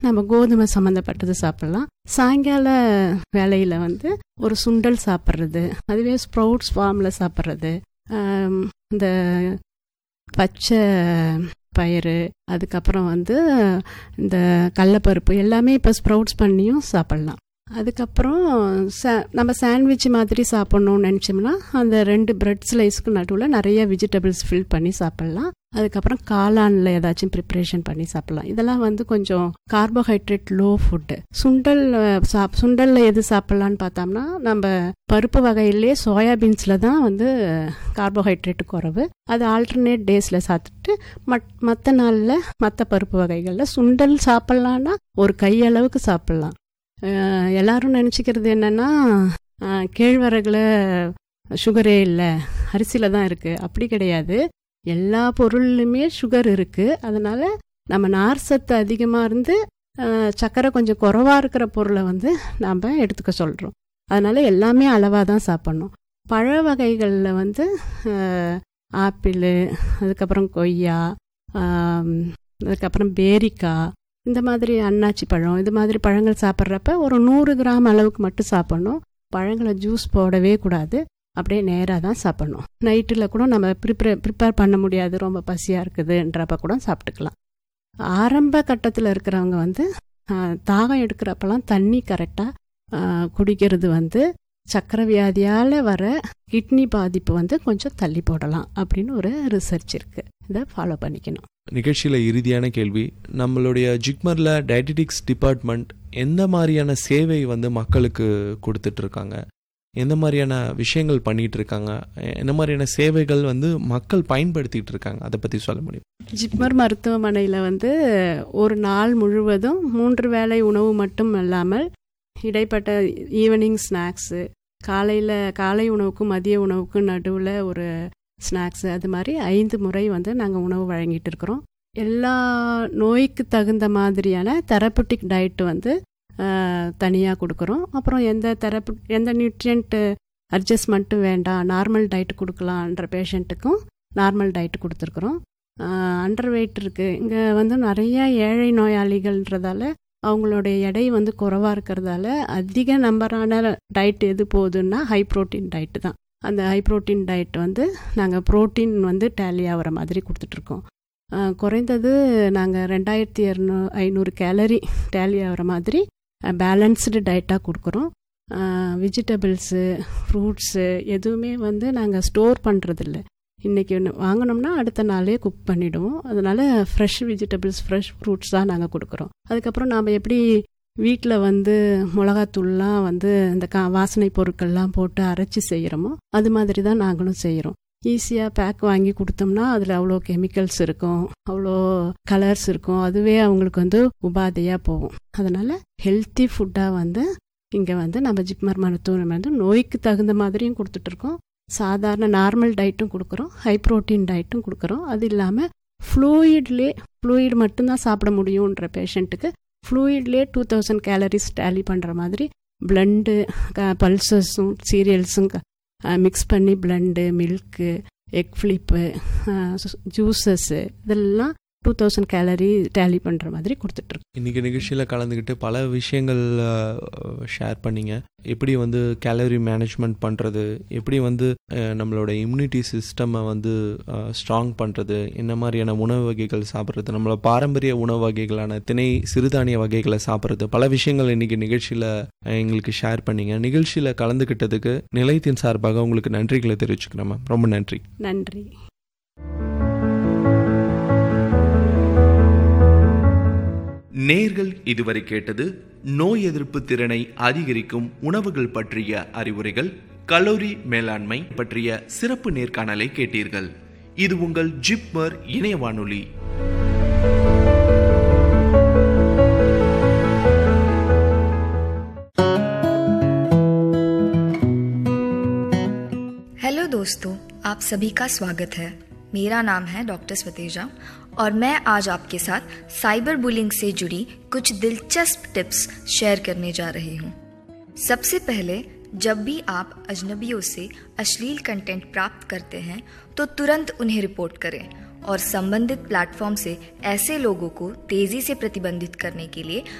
நம்ம கோதுமை சம்மந்தப்பட்டது சாப்பிடலாம் சாயங்கால வேலையில் வந்து ஒரு சுண்டல் சாப்பிட்றது அதுவே ஸ்ப்ரவுட்ஸ் ஃபார்மில் சாப்பிட்றது ஆம், இந்த பச்சை பயிறு அதுக்கப்புறம் வந்து இந்த கடலப்பருப்பு எல்லாமே இப்போ ஸ்ப்ரவுட்ஸ் பண்ணியும் சாப்பிட்லாம் அதுக்கப்புறம் சா நம்ம சாண்ட்விச் மாதிரி சாப்பிட்ணுன்னு நினச்சோம்னா அந்த ரெண்டு பிரெட் ஸ்லைஸ்க்கு நடுவில் நிறைய வெஜிடபிள்ஸ் ஃபில் பண்ணி சாப்பிட்லாம் அதுக்கப்புறம் காளானில் ஏதாச்சும் ப்ரிப்ரேஷன் பண்ணி சாப்பிட்லாம் இதெல்லாம் வந்து கொஞ்சம் கார்போஹைட்ரேட் லோ ஃபுட்டு சுண்டல் அஹ், சாப் சுண்டலில் எது சாப்பிட்லான்னு பார்த்தோம்னா நம்ம பருப்பு வகையிலே சோயாபீன்ஸில் தான் வந்து கார்போஹைட்ரேட் குறைவு அது ஆல்டர்னேட் டேஸில் சாப்பிட்டுட்டு மட் மற்ற நாளில் மற்ற பருப்பு வகைகளில் சுண்டல் சாப்பிட்லான்னா ஒரு கையளவுக்கு சாப்பிட்லாம் அஹ் எல்லாரும் நினச்சிக்கிறது என்னென்னா கேழ்வரகுல சுகரே இல்லை அரிசியில் தான் இருக்குது அப்படி கிடையாது எல்லா பொருள்லையுமே சுகர் இருக்குது அதனால் நம்ம நார் சத்து அதிகமாக இருந்து அஹ், சர்க்கரை கொஞ்சம் குறைவாக இருக்கிற பொருளை வந்து நாம் எடுத்துக்க சொல்கிறோம் அதனால் எல்லாமே அளவாக தான் சாப்பிட்ணும் பழ வகைகளில் வந்து அஹ், ஆப்பிள் அதுக்கப்புறம் கொய்யா ஆம், அதுக்கப்புறம் பேரிக்காய் இந்த மாதிரி அன்னாச்சி பழம் இது மாதிரி பழங்கள் சாப்பிட்றப்ப ஒரு நூறு கிராம் அளவுக்கு மட்டும் சாப்பிட்ணும் பழங்களை ஜூஸ் போடவே கூடாது அப்படியே நேராக தான் சாப்பிட்ணும் நைட்டில் கூட நம்ம ப்ரிப்பேர் ப்ரிப்பேர் பண்ண முடியாது ரொம்ப பசியாக இருக்குதுன்றப்ப கூட சாப்பிட்டுக்கலாம் ஆரம்ப கட்டத்தில் இருக்கிறவங்க வந்து ஆஹ், தாகம் எடுக்கிறப்பெல்லாம் தண்ணி கரெக்டாக குடிக்கிறது வந்து சக்கரை வியாதியால் வர கிட்னி பாதிப்பு வந்து கொஞ்சம் தள்ளி போடலாம் அப்படின்னு ஒரு ரிசர்ச் இருக்குது இதை ஃபாலோ பண்ணிக்கணும் நிகழ்ச்சியில் இறுதியான கேள்வி நம்மளுடைய ஜிக்மரில் டயட்டிடிக்ஸ் டிபார்ட்மெண்ட் எந்த மாதிரியான சேவை வந்து மக்களுக்கு கொடுத்துட்டு இருக்காங்க எந்த மாதிரியான விஷயங்கள் பண்ணிட்டு இருக்காங்க எந்த மாதிரியான சேவைகள் வந்து மக்கள் பயன்படுத்திட்டு இருக்காங்க அதை பற்றி சொல்ல முடியும் ஜிப்மர் மருத்துவமனையில் வந்து ஒரு நாள் முழுவதும் மூன்று வேளை உணவு மட்டும் இல்லாமல் இடைப்பட்ட ஈவினிங் ஸ்நாக்ஸு காலையில் காலை உணவுக்கும் மதிய உணவுக்கும் நடுவில் ஒரு ஸ்நாக்ஸு அது மாதிரி ஐந்து முறை வந்து நாங்கள் உணவு வழங்கிட்டு இருக்கிறோம் எல்லா நோய்க்கு தகுந்த மாதிரியான தெரப்பட்டிக் டயட் வந்து தனியாக கொடுக்குறோம் அப்புறம் எந்த தெரப்பு எந்த நியூட்ரியன்ட்டு அட்ஜஸ்ட்மெண்ட்டும் வேண்டாம் நார்மல் டயட் கொடுக்கலான்ற பேஷண்ட்டுக்கும் நார்மல் டயட் கொடுத்துருக்குறோம் அண்டர் வெயிட் இருக்குது இங்கே வந்து நிறைய ஏழை நோயாளிகள்ன்றதால அவங்களுடைய எடை வந்து குறைவாக இருக்கிறதால அதிக நம்பரான டயட் எது போகுதுன்னா ஹை ப்ரோட்டீன் டயட்டு தான் அந்த ஹை ப்ரோட்டீன் டயட் வந்து நாங்கள் ப்ரோட்டீன் வந்து டேலி ஆகிற மாதிரி கொடுத்துட்ருக்கோம் ஆஹ் குறைந்தது நாங்கள் ரெண்டாயிரத்தி இரநூ ஐநூறு கேலரி டேலி ஆகிற மாதிரி பேலன்ஸ்டு டயட்டாக கொடுக்குறோம் வெஜிடபிள்ஸு ஃப்ரூட்ஸு எதுவுமே வந்து நாங்கள் ஸ்டோர் பண்ணுறதில்ல இன்றைக்கி ஒன்று வாங்கினோம்னா அடுத்த நாளே குக் பண்ணிவிடுவோம் அதனால் ஃப்ரெஷ் வெஜிடபிள்ஸ் ஃப்ரெஷ் ஃப்ரூட்ஸ் தான் நாங்கள் கொடுக்குறோம் அதுக்கப்புறம் நாம் எப்படி வீட்டில் வந்து மிளகாத்தூள்லாம் வந்து இந்த கா வாசனை பொருட்கள்லாம் போட்டு அரைச்சி செய்கிறோமோ அது மாதிரி தான் நாங்களும் செய்கிறோம் ஈஸியாக பேக் வாங்கி கொடுத்தோம்னா அதில் அவ்வளோ கெமிக்கல்ஸ் இருக்கும் அவ்வளோ கலர்ஸ் இருக்கும் அதுவே அவங்களுக்கு வந்து உபாதையாக போகும் அதனால் ஹெல்த்தி ஃபுட்டாக வந்து இங்கே வந்து நம்ம ஜிப்மர் மருத்துவமனை வந்து நோய்க்கு தகுந்த மாதிரியும் கொடுத்துட்ருக்கோம் சாதாரண நார்மல் டயட்டும் கொடுக்குறோம் ஹை ப்ரோட்டீன் டயட்டும் கொடுக்குறோம் அது இல்லாமல் ஃப்ளூயிட்லே ஃப்ளூயிட் மட்டும்தான் சாப்பிட முடியுன்ற பேஷண்ட்டுக்கு ஃப்ளூயிட்லேயே டூ தௌசண்ட் கேலரிஸ் டேலி பண்ணுற மாதிரி பிளண்டு பல்சஸும் சீரியல்ஸும் மிக்ஸ் பண்ணி blend milk egg flip juices இதெல்லாம் டூ தௌசண்ட் கேலரி டேலி பண்ணுற மாதிரி கொடுத்துட்ருக்கோம் இன்னைக்கு நிகழ்ச்சியில் கலந்துக்கிட்டு பல விஷயங்கள் ஷேர் பண்ணீங்க எப்படி வந்து கேலரி மேனேஜ்மெண்ட் பண்ணுறது எப்படி வந்து அஹ், நம்மளோட இம்யூனிட்டி சிஸ்டமை வந்து ஸ்ட்ராங் பண்ணுறது என்ன மாதிரியான உணவு வகைகள் சாப்பிட்றது நம்மளோட பாரம்பரிய உணவு வகைகளான திணை சிறுதானிய வகைகளை சாப்பிட்றது பல விஷயங்கள் இன்னைக்கு நிகழ்ச்சியில் எங்களுக்கு ஷேர் பண்ணீங்க நிகழ்ச்சியில் கலந்துக்கிட்டதுக்கு நிலையத்தின் சார்பாக உங்களுக்கு நன்றிகளை தெரிவிச்சுக்கிறேன் மேம் ரொம்ப நன்றி நன்றி நேர்கள் இதுவரை கேட்டது நோய் எதிர்ப்பு திறனை அதிகரிக்கும் உணவுகள் பற்றிய அறிவுரைகள் கலோரி மேலாண்மை பற்றிய சிறப்பு நேர்காணலை கேட்டீர்கள் இது உங்கள் ஜிப்மர் இணைய வானொலி हेलो दोस्तों आप सभी का स्वागत है मेरा नाम है डॉक्टर स्वतेजा और मैं आज आपके साथ साइबर बुलिंग से जुड़ी कुछ दिलचस्प टिप्स शेयर करने जा रही हूँ सबसे पहले जब भी आप अजनबियों से अश्लील कंटेंट प्राप्त करते हैं तो तुरंत उन्हें रिपोर्ट करें और संबंधित प्लेटफॉर्म से ऐसे लोगों को तेजी से प्रतिबंधित करने के लिए